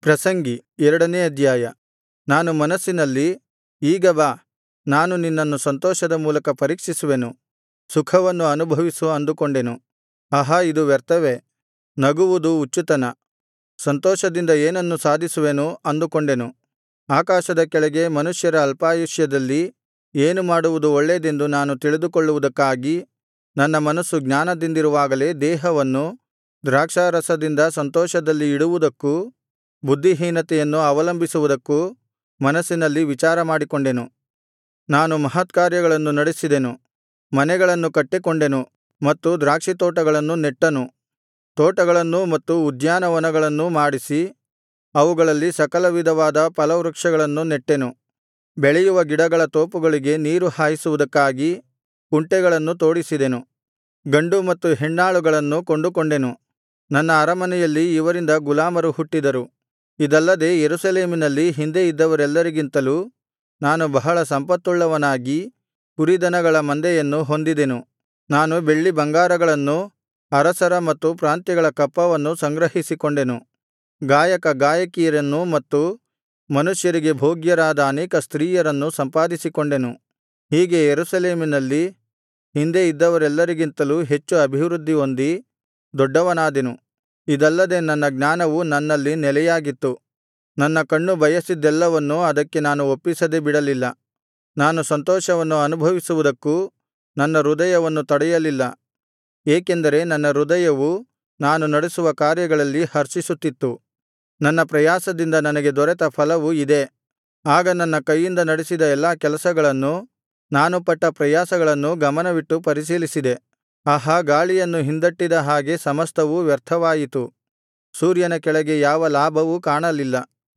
ಪ್ರಸಂಗಿ ಎರಡನೇ ಅಧ್ಯಾಯ ನಾನು ಮನಸ್ಸಿನಲ್ಲಿ ಈಗ ಬಾ ನಾನು ನಿನ್ನನ್ನು ಸಂತೋಷದ ಮೂಲಕ ಪರೀಕ್ಷಿಸುವೆನು ಸುಖವನ್ನು ಅನುಭವಿಸು ಅಂದುಕೊಂಡೆನು ಆಹಾ ಇದು ವ್ಯರ್ಥವೇ ನಗುವುದು ಹುಚ್ಚುತನ ಸಂತೋಷದಿಂದ ಏನನ್ನು ಸಾಧಿಸುವೆನು ಅಂದುಕೊಂಡೆನು ಆಕಾಶದ ಕೆಳಗೆ ಮನುಷ್ಯರ ಅಲ್ಪಾಯುಷ್ಯದಲ್ಲಿ ಏನು ಮಾಡುವುದು ಒಳ್ಳೇದೆಂದು ನಾನು ತಿಳಿದುಕೊಳ್ಳುವುದಕ್ಕಾಗಿ ನನ್ನ ಮನಸ್ಸು ಜ್ಞಾನದಿಂದಿರುವಾಗಲೇ ದೇಹವನ್ನು ದ್ರಾಕ್ಷಾರಸದಿಂದ ಸಂತೋಷದಲ್ಲಿ ಇಡುವುದಕ್ಕೂ ಬುದ್ಧಿಹೀನತೆಯನ್ನು ಅವಲಂಬಿಸುವುದಕ್ಕೂ ಮನಸ್ಸಿನಲ್ಲಿ ವಿಚಾರಮಾಡಿಕೊಂಡೆನು ನಾನು ಮಹತ್ಕಾರ್ಯಗಳನ್ನು ನಡೆಸಿದೆನು ಮನೆಗಳನ್ನು ಕಟ್ಟಿಕೊಂಡೆನು ಮತ್ತು ದ್ರಾಕ್ಷಿತೋಟಗಳನ್ನು ನೆಟ್ಟನು ತೋಟಗಳನ್ನೂ ಮತ್ತು ಉದ್ಯಾನವನಗಳನ್ನೂ ಮಾಡಿಸಿ ಅವುಗಳಲ್ಲಿ ಸಕಲವಿಧವಾದ ಫಲವೃಕ್ಷಗಳನ್ನು ನೆಟ್ಟೆನು ಬೆಳೆಯುವ ಗಿಡಗಳ ತೋಪುಗಳಿಗೆ ನೀರು ಹಾಯಿಸುವುದಕ್ಕಾಗಿ ಕುಂಟೆಗಳನ್ನು ತೋಡಿಸಿದೆನು ಗಂಡು ಮತ್ತು ಹೆಣ್ಣಾಳುಗಳನ್ನು ಕೊಂಡುಕೊಂಡೆನು ನನ್ನ ಅರಮನೆಯಲ್ಲಿ ಇವರಿಂದ ಗುಲಾಮರು ಹುಟ್ಟಿದರು ಇದಲ್ಲದೆ ಯೆರೂಸಲೇಮಿನಲ್ಲಿ ಹಿಂದೆ ಇದ್ದವರೆಲ್ಲರಿಗಿಂತಲೂ ನಾನು ಬಹಳ ಸಂಪತ್ತುಳ್ಳವನಾಗಿ ಕುರಿದನಗಳ ಮಂದೆಯನ್ನು ಹೊಂದಿದೆನು ನಾನು ಬೆಳ್ಳಿಬಂಗಾರಗಳನ್ನೂ ಅರಸರ ಮತ್ತು ಪ್ರಾಂತ್ಯಗಳ ಕಪ್ಪವನ್ನು ಸಂಗ್ರಹಿಸಿಕೊಂಡೆನು ಗಾಯಕ ಗಾಯಕಿಯರನ್ನೂ ಮತ್ತು ಮನುಷ್ಯರಿಗೆ ಭೋಗ್ಯರಾದ ಅನೇಕ ಸ್ತ್ರೀಯರನ್ನು ಸಂಪಾದಿಸಿಕೊಂಡೆನು ಹೀಗೆ ಯೆರೂಸಲೇಮಿನಲ್ಲಿ ಹಿಂದೆ ಇದ್ದವರೆಲ್ಲರಿಗಿಂತಲೂ ಹೆಚ್ಚು ಅಭಿವೃದ್ಧಿ ಹೊಂದಿ ದೊಡ್ಡವನಾದೆನು ಇದಲ್ಲದೆ ನನ್ನ ಜ್ಞಾನವು ನನ್ನಲ್ಲಿ ನೆಲೆಯಾಗಿತ್ತು ನನ್ನ ಕಣ್ಣು ಬಯಸಿದ್ದೆಲ್ಲವನ್ನೂ ಅದಕ್ಕೆ ನಾನು ಒಪ್ಪಿಸದೆ ಬಿಡಲಿಲ್ಲ ನಾನು ಸಂತೋಷವನ್ನು ಅನುಭವಿಸುವುದಕ್ಕೂ ನನ್ನ ಹೃದಯವನ್ನು ತಡೆಯಲಿಲ್ಲ ಏಕೆಂದರೆ ನನ್ನ ಹೃದಯವು ನಾನು ನಡೆಸುವ ಕಾರ್ಯಗಳಲ್ಲಿ ಹರ್ಷಿಸುತ್ತಿತ್ತು ನನ್ನ ಪ್ರಯಾಸದಿಂದ ನನಗೆ ದೊರೆತ ಫಲವು ಇದೇ ಆಗ ನನ್ನ ಕೈಯಿಂದ ನಡೆಸಿದ ಎಲ್ಲಾ ಕೆಲಸಗಳನ್ನೂ ನಾನು ಪಟ್ಟ ಪ್ರಯಾಸಗಳನ್ನೂ ಗಮನವಿಟ್ಟು ಪರಿಶೀಲಿಸಿದೆ ಆಹಾ ಗಾಳಿಯನ್ನು ಹಿಂದಟ್ಟಿದ ಹಾಗೆ ಸಮಸ್ತವೂ ವ್ಯರ್ಥವಾಯಿತು ಸೂರ್ಯನ ಕೆಳಗೆ ಯಾವ ಲಾಭವೂ ಕಾಣಲಿಲ್ಲ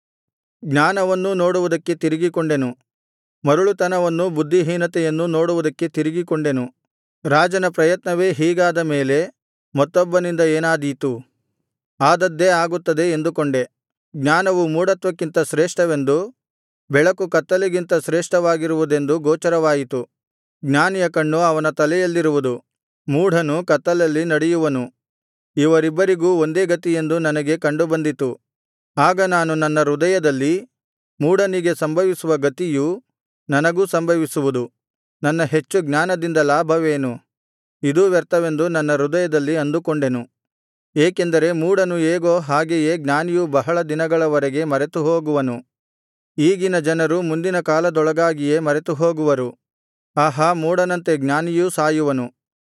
ಜ್ಞಾನವನ್ನೂ ನೋಡುವುದಕ್ಕೆ ತಿರುಗಿಕೊಂಡೆನು ಮರುಳುತನವನ್ನೂ ಬುದ್ಧಿಹೀನತೆಯನ್ನೂ ನೋಡುವುದಕ್ಕೆ ತಿರುಗಿಕೊಂಡೆನು ರಾಜನ ಪ್ರಯತ್ನವೇ ಹೀಗಾದ ಮೇಲೆ ಮತ್ತೊಬ್ಬನಿಂದ ಏನಾದೀತು ಆದದ್ದೇ ಆಗುತ್ತದೆ ಎಂದುಕೊಂಡೆ ಜ್ಞಾನವು ಮೂಢತ್ವಕ್ಕಿಂತ ಶ್ರೇಷ್ಠವೆಂದು ಬೆಳಕು ಕತ್ತಲಿಗಿಂತ ಶ್ರೇಷ್ಠವಾಗಿರುವುದೆಂದು ಗೋಚರವಾಯಿತು ಜ್ಞಾನಿಯ ಕಣ್ಣು ಅವನ ತಲೆಯಲ್ಲಿರುವುದು ಮೂಢನು ಕತ್ತಲಲ್ಲಿ ನಡೆಯುವನು ಇವರಿಬ್ಬರಿಗೂ ಒಂದೇ ಗತಿಯೆಂದು ನನಗೆ ಕಂಡುಬಂದಿತು ಆಗ ನಾನು ನನ್ನ ಹೃದಯದಲ್ಲಿ ಮೂಢನಿಗೆ ಸಂಭವಿಸುವ ಗತಿಯು ನನಗೂ ಸಂಭವಿಸುವುದು ನನ್ನ ಹೆಚ್ಚು ಜ್ಞಾನದಿಂದ ಲಾಭವೇನು ಇದೂ ವ್ಯರ್ಥವೆಂದು ನನ್ನ ಹೃದಯದಲ್ಲಿ ಅಂದುಕೊಂಡೆನು ಏಕೆಂದರೆ ಮೂಢನು ಹೇಗೋ ಹಾಗೆಯೇ ಜ್ಞಾನಿಯೂ ಬಹಳ ದಿನಗಳವರೆಗೆ ಮರೆತುಹೋಗುವನು ಈಗಿನ ಜನರು ಮುಂದಿನ ಕಾಲದೊಳಗಾಗಿಯೇ ಮರೆತುಹೋಗುವರು ಆಹಾ ಮೂಢನಂತೆ ಜ್ಞಾನಿಯೂ ಸಾಯುವನು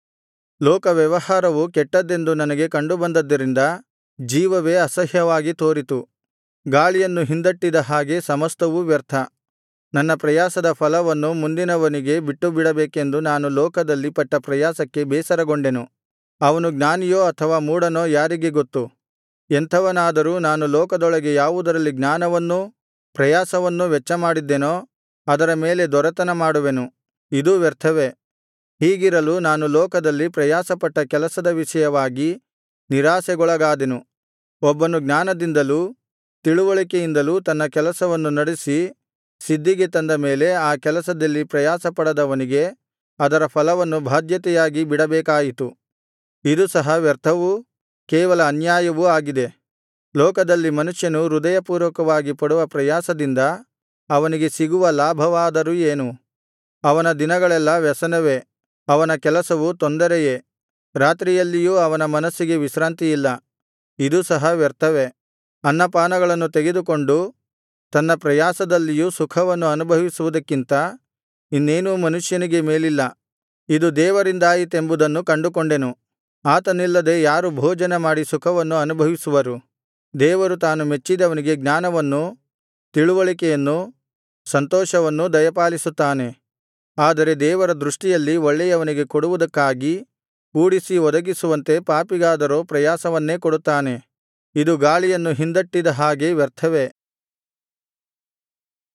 ಲೋಕ ವ್ಯವಹಾರವು ಕೆಟ್ಟದ್ದೆಂದು ನನಗೆ ಕಂಡುಬಂದದ್ದರಿಂದ ಜೀವವೇ ಅಸಹ್ಯವಾಗಿ ತೋರಿತು ಗಾಳಿಯನ್ನು ಹಿಂದಟ್ಟಿದ ಹಾಗೆ ಸಮಸ್ತವೂ ವ್ಯರ್ಥ ನನ್ನ ಪ್ರಯಾಸದ ಫಲವನ್ನು ಮುಂದಿನವನಿಗೆ ಬಿಟ್ಟುಬಿಡಬೇಕೆಂದು ನಾನು ಲೋಕದಲ್ಲಿ ಪಟ್ಟ ಪ್ರಯಾಸಕ್ಕೆ ಬೇಸರಗೊಂಡೆನು ಅವನು ಜ್ಞಾನಿಯೋ ಅಥವಾ ಮೂಢನೋ ಯಾರಿಗೆ ಗೊತ್ತು ಎಂಥವನಾದರೂ ನಾನು ಲೋಕದೊಳಗೆ ಯಾವುದರಲ್ಲಿ ಜ್ಞಾನವನ್ನೂ ಪ್ರಯಾಸವನ್ನೂ ವೆಚ್ಚಮಾಡಿದ್ದೆನೋ ಅದರ ಮೇಲೆ ದೊರೆತನ ಮಾಡುವೆನು ಇದೂ ವ್ಯರ್ಥವೇ ಹೀಗಿರಲು ನಾನು ಲೋಕದಲ್ಲಿ ಪ್ರಯಾಸಪಟ್ಟ ಕೆಲಸದ ವಿಷಯವಾಗಿ ನಿರಾಶೆಗೊಳಗಾದೆನು ಒಬ್ಬನು ಜ್ಞಾನದಿಂದಲೂ ತಿಳಿವಳಿಕೆಯಿಂದಲೂ ತನ್ನ ಕೆಲಸವನ್ನು ನಡೆಸಿ ಸಿದ್ಧಿಗೆ ತಂದ ಮೇಲೆ ಆ ಕೆಲಸದಲ್ಲಿ ಪ್ರಯಾಸಪಡದವನಿಗೆ ಅದರ ಫಲವನ್ನು ಬಾಧ್ಯತೆಯಾಗಿ ಬಿಡಬೇಕಾಯಿತು ಇದು ಸಹ ವ್ಯರ್ಥವೂ ಕೇವಲ ಅನ್ಯಾಯವೂ ಆಗಿದೆ ಲೋಕದಲ್ಲಿ ಮನುಷ್ಯನು ಹೃದಯಪೂರ್ವಕವಾಗಿ ಪಡುವ ಪ್ರಯಾಸದಿಂದ ಅವನಿಗೆ ಸಿಗುವ ಲಾಭವಾದರೂ ಏನು ಅವನ ದಿನಗಳೆಲ್ಲಾ ವ್ಯಸನವೇ ಅವನ ಕೆಲಸವು ತೊಂದರೆಯೇ ರಾತ್ರಿಯಲ್ಲಿಯೂ ಅವನ ಮನಸ್ಸಿಗೆ ವಿಶ್ರಾಂತಿಯಿಲ್ಲ ಇದೂ ಸಹ ವ್ಯರ್ಥವೇ ಅನ್ನಪಾನಗಳನ್ನು ತೆಗೆದುಕೊಂಡು ತನ್ನ ಪ್ರಯಾಸದಲ್ಲಿಯೂ ಸುಖವನ್ನು ಅನುಭವಿಸುವುದಕ್ಕಿಂತ ಇನ್ನೇನೂ ಮನುಷ್ಯನಿಗೆ ಮೇಲಿಲ್ಲ ಇದು ದೇವರಿಂದಾಯಿತೆಂಬುದನ್ನು ಕಂಡುಕೊಂಡೆನು ಆತನಿಲ್ಲದೆ ಯಾರು ಭೋಜನ ಮಾಡಿ ಸುಖವನ್ನು ಅನುಭವಿಸುವರು ದೇವರು ತಾನು ಮೆಚ್ಚಿದವನಿಗೆ ಜ್ಞಾನವನ್ನೂ ತಿಳಿವಳಿಕೆಯನ್ನೂ ಸಂತೋಷವನ್ನೂ ದಯಪಾಲಿಸುತ್ತಾನೆ ಆದರೆ ದೇವರ ದೃಷ್ಟಿಯಲ್ಲಿ ಒಳ್ಳೆಯವನಿಗೆ ಕೊಡುವುದಕ್ಕಾಗಿ ಕೂಡಿಸಿ ಒದಗಿಸುವಂತೆ ಪಾಪಿಗಾದರೋ ಪ್ರಯಾಸವನ್ನೇ ಕೊಡುತ್ತಾನೆ ಇದು ಗಾಳಿಯನ್ನು ಹಿಂದಟ್ಟಿದ ಹಾಗೆ ವ್ಯರ್ಥವೇ